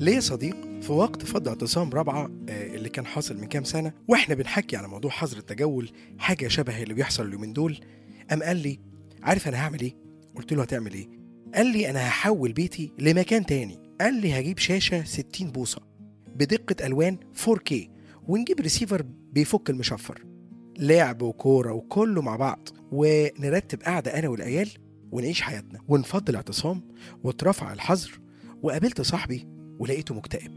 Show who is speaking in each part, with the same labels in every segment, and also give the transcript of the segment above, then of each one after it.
Speaker 1: ليا صديق في وقت فض اعتصام رابعة آه، اللي كان حاصل من كام سنة واحنا بنحكي على موضوع حظر التجول حاجة شبه اللي بيحصل اليومين دول قام قال لي عارف انا هعمل ايه؟ قلت له هتعمل ايه؟ قال لي انا هحول بيتي لمكان تاني قال لي هجيب شاشة 60 بوصة بدقة الوان 4K ونجيب ريسيفر بيفك المشفر لعب وكورة وكله مع بعض ونرتب قعدة أنا والعيال ونعيش حياتنا ونفض الاعتصام واترفع الحظر وقابلت صاحبي ولقيته مكتئب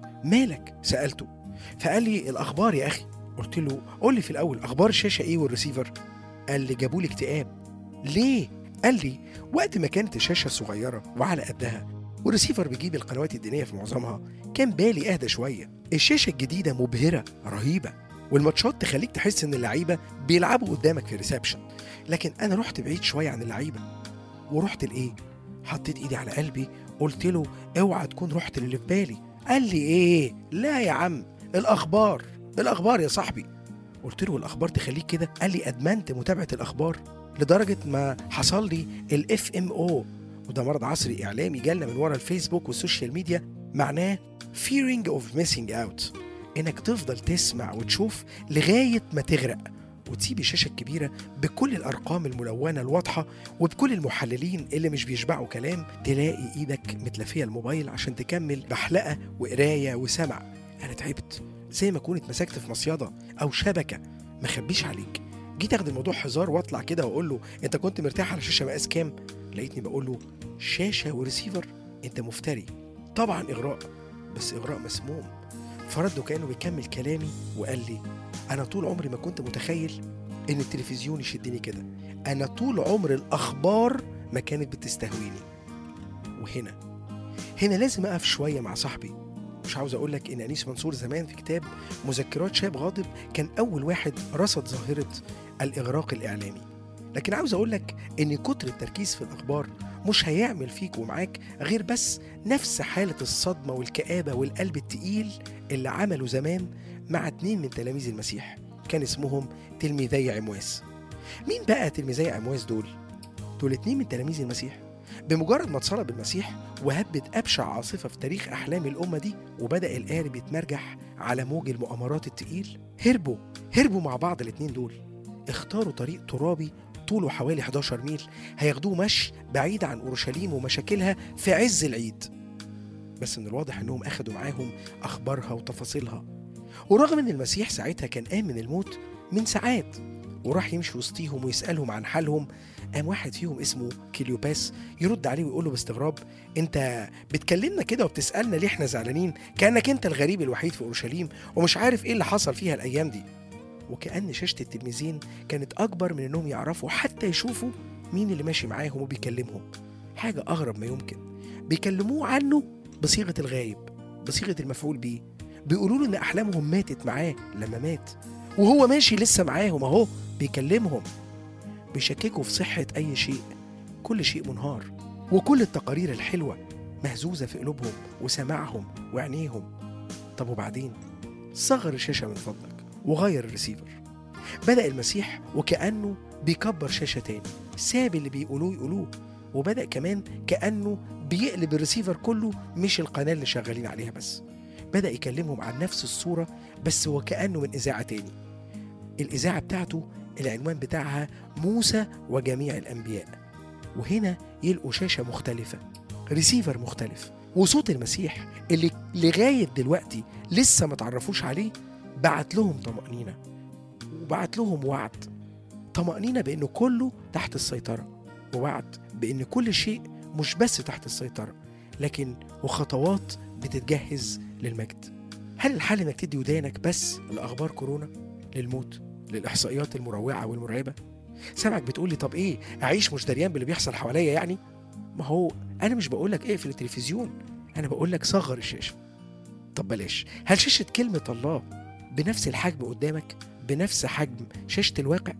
Speaker 1: مالك سألته فقال لي الأخبار يا أخي قلت له قول لي في الأول أخبار الشاشة إيه والريسيفر قال لي جابوا لي اكتئاب ليه قال لي وقت ما كانت الشاشة صغيرة وعلى قدها والريسيفر بيجيب القنوات الدينية في معظمها كان بالي أهدى شوية الشاشة الجديدة مبهرة رهيبة والماتشات تخليك تحس ان اللعيبه بيلعبوا قدامك في الريسبشن لكن انا رحت بعيد شويه عن اللعيبه ورحت لايه حطيت ايدي على قلبي قلت له اوعى تكون رحت للي في بالي قال لي ايه لا يا عم الاخبار الاخبار يا صاحبي قلت له الاخبار تخليك كده قال لي ادمنت متابعه الاخبار لدرجه ما حصل لي الاف ام او وده مرض عصري اعلامي جالنا من ورا الفيسبوك والسوشيال ميديا معناه fearing of missing out انك تفضل تسمع وتشوف لغايه ما تغرق وتسيب الشاشه الكبيره بكل الارقام الملونه الواضحه وبكل المحللين اللي مش بيشبعوا كلام تلاقي ايدك متلفيه الموبايل عشان تكمل بحلقه وقرايه وسمع انا تعبت زي ما كنت مسكت في مصيده او شبكه ما خبيش عليك جيت اخد الموضوع هزار واطلع كده واقول له انت كنت مرتاح على شاشه مقاس كام لقيتني بقول له شاشه وريسيفر انت مفتري طبعا اغراء بس اغراء مسموم فرد وكانه بيكمل كلامي وقال لي انا طول عمري ما كنت متخيل ان التلفزيون يشدني كده انا طول عمر الاخبار ما كانت بتستهويني وهنا هنا لازم اقف شويه مع صاحبي مش عاوز اقول لك ان انيس منصور زمان في كتاب مذكرات شاب غاضب كان اول واحد رصد ظاهره الاغراق الاعلامي لكن عاوز اقول لك ان كتر التركيز في الاخبار مش هيعمل فيك ومعاك غير بس نفس حالة الصدمة والكآبة والقلب التقيل اللي عملوا زمان مع اتنين من تلاميذ المسيح كان اسمهم تلميذي عمواس مين بقى تلميذي عمواس دول؟ دول اتنين من تلاميذ المسيح بمجرد ما اتصلب المسيح وهبت أبشع عاصفة في تاريخ أحلام الأمة دي وبدأ القارب يتمرجح على موج المؤامرات التقيل هربوا هربوا مع بعض الاتنين دول اختاروا طريق ترابي طوله حوالي 11 ميل هياخدوه مشي بعيد عن اورشليم ومشاكلها في عز العيد بس من الواضح انهم اخدوا معاهم اخبارها وتفاصيلها ورغم ان المسيح ساعتها كان قام من الموت من ساعات وراح يمشي وسطيهم ويسالهم عن حالهم قام واحد فيهم اسمه كيليوباس يرد عليه ويقول له باستغراب انت بتكلمنا كده وبتسالنا ليه احنا زعلانين كانك انت الغريب الوحيد في اورشليم ومش عارف ايه اللي حصل فيها الايام دي وكأن شاشة التلميذين كانت أكبر من إنهم يعرفوا حتى يشوفوا مين اللي ماشي معاهم وبيكلمهم حاجة أغرب ما يمكن بيكلموه عنه بصيغة الغايب بصيغة المفعول بيه بيقولوا له إن أحلامهم ماتت معاه لما مات وهو ماشي لسه معاهم أهو بيكلمهم بيشككوا في صحة أي شيء كل شيء منهار وكل التقارير الحلوة مهزوزة في قلوبهم وسماعهم وعينيهم طب وبعدين صغر الشاشة من فضلك وغير الريسيفر بدأ المسيح وكأنه بيكبر شاشة تاني ساب اللي بيقولوه يقولوه وبدأ كمان كأنه بيقلب الريسيفر كله مش القناة اللي شغالين عليها بس بدأ يكلمهم عن نفس الصورة بس وكأنه من إذاعة تاني الإذاعة بتاعته العنوان بتاعها موسى وجميع الأنبياء وهنا يلقوا شاشة مختلفة ريسيفر مختلف وصوت المسيح اللي لغاية دلوقتي لسه ما تعرفوش عليه بعت لهم طمأنينة وبعت لهم وعد طمأنينة بأنه كله تحت السيطرة ووعد بأن كل شيء مش بس تحت السيطرة لكن وخطوات بتتجهز للمجد هل الحل انك تدي ودانك بس لاخبار كورونا للموت للاحصائيات المروعه والمرعبه سامعك بتقول لي طب ايه اعيش مش دريان باللي بيحصل حواليا يعني ما هو انا مش بقول لك اقفل التلفزيون انا بقول لك صغر الشاشه طب بلاش هل شاشه كلمه الله بنفس الحجم قدامك بنفس حجم شاشة الواقع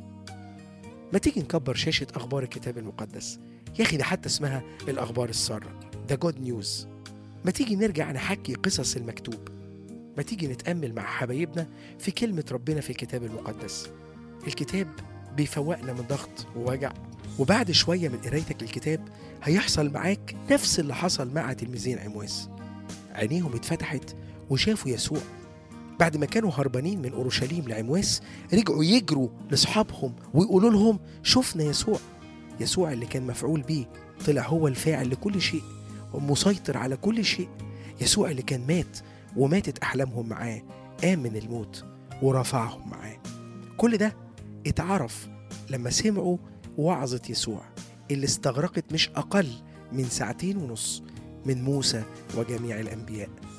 Speaker 1: ما تيجي نكبر شاشة أخبار الكتاب المقدس يا أخي ده حتى اسمها الأخبار السارة ده جود نيوز ما تيجي نرجع نحكي قصص المكتوب ما تيجي نتأمل مع حبايبنا في كلمة ربنا في الكتاب المقدس الكتاب بيفوقنا من ضغط ووجع وبعد شوية من قرايتك للكتاب هيحصل معاك نفس اللي حصل مع تلميذين عمواس عينيهم اتفتحت وشافوا يسوع بعد ما كانوا هربانين من اورشليم لعمواس رجعوا يجروا لاصحابهم ويقولوا لهم شفنا يسوع يسوع اللي كان مفعول بيه طلع هو الفاعل لكل شيء ومسيطر على كل شيء يسوع اللي كان مات وماتت احلامهم معاه قام من الموت ورفعهم معاه كل ده اتعرف لما سمعوا وعظة يسوع اللي استغرقت مش أقل من ساعتين ونص من موسى وجميع الأنبياء